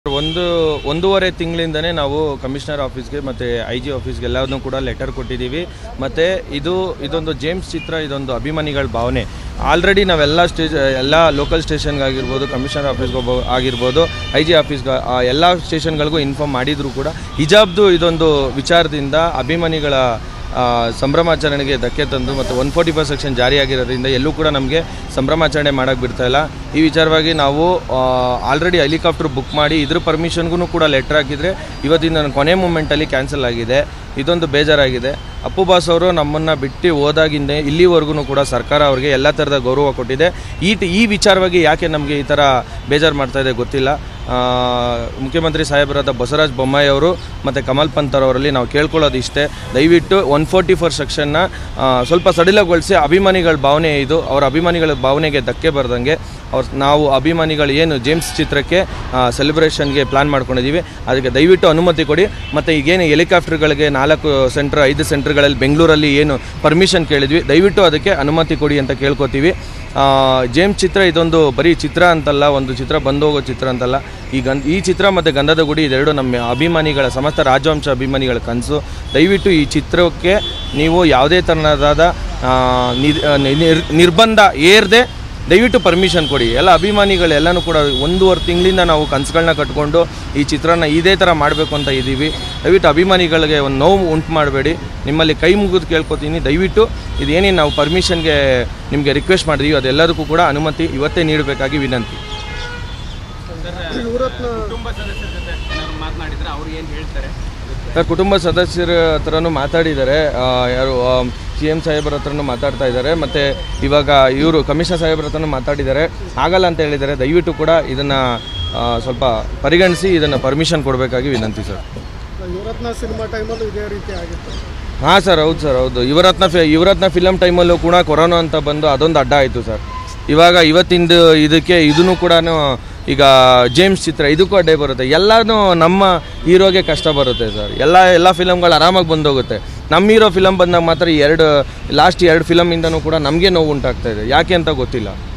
ಒಂದು ಒಂದೂವರೆ ತಿಂಗಳಿಂದನೇ ನಾವು ಕಮಿಷನರ್ ಆಫೀಸ್ಗೆ ಮತ್ತು ಐ ಜಿ ಆಫೀಸ್ಗೆ ಎಲ್ಲದನ್ನೂ ಕೂಡ ಲೆಟರ್ ಕೊಟ್ಟಿದ್ದೀವಿ ಮತ್ತು ಇದು ಇದೊಂದು ಜೇಮ್ಸ್ ಚಿತ್ರ ಇದೊಂದು ಅಭಿಮಾನಿಗಳ ಭಾವನೆ ಆಲ್ರೆಡಿ ನಾವೆಲ್ಲ ಸ್ಟೇಜ್ ಎಲ್ಲ ಲೋಕಲ್ ಸ್ಟೇಷನ್ಗಾಗಿರ್ಬೋದು ಕಮಿಷನರ್ ಆಫೀಸ್ಗೆ ಆಗಿರ್ಬೋದು ಐ ಜಿ ಆಫೀಸ್ಗೆ ಎಲ್ಲ ಸ್ಟೇಷನ್ಗಳಿಗೂ ಇನ್ಫಾರ್ಮ್ ಮಾಡಿದರೂ ಕೂಡ ಹಿಜಾಬ್ದು ಇದೊಂದು ವಿಚಾರದಿಂದ ಅಭಿಮಾನಿಗಳ ಆ, ಸಂಭ್ರಮಾಚರಣೆಗೆ ಧಕ್ಕೆ ತಂದು ಮತ್ತು ಒನ್ ಫೋರ್ಟಿ ಫೈವ್ ಸೆಕ್ಷನ್ ಜಾರಿಯಾಗಿರೋದ್ರಿಂದ ಎಲ್ಲೂ ಕೂಡ ನಮಗೆ ಸಂಭ್ರಮಾಚರಣೆ ಮಾಡೋಕ್ಕೆ ಬಿಡ್ತಾ ಇಲ್ಲ ಈ ವಿಚಾರವಾಗಿ ನಾವು ಆಲ್ರೆಡಿ ಹೆಲಿಕಾಪ್ಟರ್ ಬುಕ್ ಮಾಡಿ ಇದ್ರ ಪರ್ಮಿಷನ್ಗೂ ಕೂಡ ಲೆಟ್ರ್ ಹಾಕಿದರೆ ಇವತ್ತಿನ ಕೊನೆ ಮೂಮೆಂಟಲ್ಲಿ ಕ್ಯಾನ್ಸಲ್ ಆಗಿದೆ ಇದೊಂದು ಬೇಜಾರಾಗಿದೆ ಅಪ್ಪು ಬಾಸ್ ಅವರು ನಮ್ಮನ್ನು ಬಿಟ್ಟು ಹೋದಾಗಿಂದ ಇಲ್ಲಿವರೆಗೂ ಕೂಡ ಸರ್ಕಾರ ಅವರಿಗೆ ಎಲ್ಲ ಥರದ ಗೌರವ ಕೊಟ್ಟಿದೆ ಈ ಟ- ಈ ವಿಚಾರವಾಗಿ ಯಾಕೆ ನಮಗೆ ಈ ಥರ ಬೇಜಾರು ಮಾಡ್ತಾ ಇದೆ ಗೊತ್ತಿಲ್ಲ ಆ, ಮುಖ್ಯಮಂತ್ರಿ ಸಾಹೇಬರಾದ ಬಸವರಾಜ ಬೊಮ್ಮಾಯಿ ಅವರು ಮತ್ತು ಕಮಲ್ ಪಂತರ್ ಅವರಲ್ಲಿ ನಾವು ಕೇಳ್ಕೊಳ್ಳೋದು ಇಷ್ಟೇ ದಯವಿಟ್ಟು ಒನ್ ಫೋರ್ಟಿ ಫೋರ್ ಸೆಕ್ಷನ್ನ ಸ್ವಲ್ಪ ಸಡಿಲಗೊಳಿಸಿ ಅಭಿಮಾನಿಗಳ ಭಾವನೆ ಇದು ಅವರ ಅಭಿಮಾನಿಗಳ ಭಾವನೆಗೆ ಧಕ್ಕೆ ಬರ್ದಂಗೆ ಅವ್ರ ನಾವು ಅಭಿಮಾನಿಗಳು ಏನು ಜೇಮ್ಸ್ ಚಿತ್ರಕ್ಕೆ ಸೆಲೆಬ್ರೇಷನ್ಗೆ ಪ್ಲಾನ್ ಮಾಡ್ಕೊಂಡಿದ್ದೀವಿ ಅದಕ್ಕೆ ದಯವಿಟ್ಟು ಅನುಮತಿ ಕೊಡಿ ಮತ್ತು ಈಗೇನು ಹೆಲಿಕಾಪ್ಟರ್ಗಳಿಗೆ ನಾಲ್ಕು ಸೆಂಟ್ರ್ ಐದು ಸೆಂಟ್ರ್ಗಳಲ್ಲಿ ಬೆಂಗಳೂರಲ್ಲಿ ಏನು ಪರ್ಮಿಷನ್ ಕೇಳಿದ್ವಿ ದಯವಿಟ್ಟು ಅದಕ್ಕೆ ಅನುಮತಿ ಕೊಡಿ ಅಂತ ಕೇಳ್ಕೊತೀವಿ ಆ, ಜೇಮ್ಸ್ ಚಿತ್ರ ಇದೊಂದು ಬರೀ ಚಿತ್ರ ಅಂತಲ್ಲ ಒಂದು ಚಿತ್ರ ಬಂದು ಹೋಗೋ ಚಿತ್ರ ಅಂತಲ್ಲ ಈ ಗನ್ ಈ ಚಿತ್ರ ಮತ್ತು ಗಂಧದ ಗುಡಿ ಇದೆರಡು ನಮ್ಮ ಅಭಿಮಾನಿಗಳ ಸಮಸ್ತ ರಾಜವಂಶ ಅಭಿಮಾನಿಗಳ ಕನಸು ದಯವಿಟ್ಟು ಈ ಚಿತ್ರಕ್ಕೆ ನೀವು ಯಾವುದೇ ಥರನಾದ ಆ, ನಿರ್- ಆ, ನಿರ್- ನಿರ್ಬಂಧ ಏರದೆ ದಯವಿಟ್ಟು ಪರ್ಮಿಷನ್ ಕೊಡಿ ಎಲ್ಲ ಅಭಿಮಾನಿಗಳು ಎಲ್ಲನೂ ಕೂಡ ಒಂದೂವರೆ ತಿಂಗಳಿಂದ ನಾವು ಕನಸುಗಳನ್ನ ಕಟ್ಕೊಂಡು ಈ ಚಿತ್ರನ ಇದೇ ಥರ ಮಾಡಬೇಕು ಅಂತ ಇದ್ದೀವಿ ದಯವಿಟ್ಟು ಅಭಿಮಾನಿಗಳಿಗೆ ಒಂದು ನೋವು ಉಂಟು ಮಾಡಬೇಡಿ ನಿಮ್ಮಲ್ಲಿ ಕೈ ಮುಗಿದು ಕೇಳ್ಕೊತೀನಿ ದಯವಿಟ್ಟು ಇದೇನೇನು ನಾವು ಪರ್ಮಿಷನ್ಗೆ ನಿಮಗೆ ರಿಕ್ವೆಸ್ಟ್ ಮಾಡಿದೀವಿ ಅದೆಲ್ಲದಕ್ಕೂ ಕೂಡ ಅನುಮತಿ ಇವತ್ತೇ ನೀಡಬೇಕಾಗಿ ವಿನಂತಿ ಕುಟುಂಬ ಸದಸ್ಯರ ಜೊತೆ ಏನಾದ್ರು ಮಾತನಾಡಿದ್ರೆ ಅವ್ರು ಏನು ಹೇಳ್ತಾರೆ ಸರ್ ಕುಟುಂಬ ಸದಸ್ಯರ ಹತ್ರನೂ ಮಾತಾಡಿದ್ದಾರೆ ಆ, ಯಾರು ಸಿ ಎಮ್ ಸಾಹೇಬ್ರ ಹತ್ರನೂ ಮಾತಾಡ್ತಾ ಇದ್ದಾರೆ ಮತ್ತು ಇವಾಗ ಇವರು ಕಮಿಷನರ್ ಸಾಹೇಬ್ರ ಹತ್ರನೂ ಮಾತಾಡಿದ್ದಾರೆ ಆಗಲ್ಲ ಅಂತ ಹೇಳಿದ್ದಾರೆ ದಯವಿಟ್ಟು ಕೂಡ ಇದನ್ನು ಸ್ವಲ್ಪ ಪರಿಗಣಿಸಿ ಇದನ್ನು ಪರ್ಮಿಷನ್ ಕೊಡಬೇಕಾಗಿ ವಿನಂತಿ ಸರ್ ಯುವರತ್ನ ಸಿನಿಮಾ ಟೈಮಲ್ಲೂ ಇದೇ ರೀತಿ ಆಗಿತ್ತು ಹಾಂ ಸರ್ ಹೌದು ಸರ್ ಹೌದು ಯುವರತ್ನ ಫಿ ಯುವರತ್ನ ಫಿಲಮ್ ಟೈಮಲ್ಲೂ ಕೂಡ ಕೊರೋನಾ ಅಂತ ಬಂದು ಅದೊಂದು ಅಡ್ಡ ಆಯಿತು ಸರ್ ಇವಾಗ ಇವತ್ತಿಂದು ಇದಕ್ಕೆ ಇದನ್ನು ಕೂಡ ಈಗ ಜೇಮ್ಸ್ ಚಿತ್ರ ಇದಕ್ಕೂ ಅಡ್ಡೆ ಬರುತ್ತೆ ಎಲ್ಲನೂ ನಮ್ಮ ಹೀರೋಗೆ ಕಷ್ಟ ಬರುತ್ತೆ ಸರ್ ಎಲ್ಲ ಎಲ್ಲ ಫಿಲಮ್ಗಳು ಆರಾಮಾಗಿ ಬಂದೋಗುತ್ತೆ ನಮ್ಮ ಹೀರೋ ಫಿಲಮ್ ಬಂದಾಗ ಮಾತ್ರ ಈ ಎರಡು ಲಾಸ್ಟ್ ಎರಡು ಫಿಲಮಿಂದನೂ ಕೂಡ ನಮಗೆ ನೋವು ಉಂಟಾಗ್ತಾ ಇದೆ ಯಾಕೆ ಅಂತ ಗೊತ್ತಿಲ್ಲ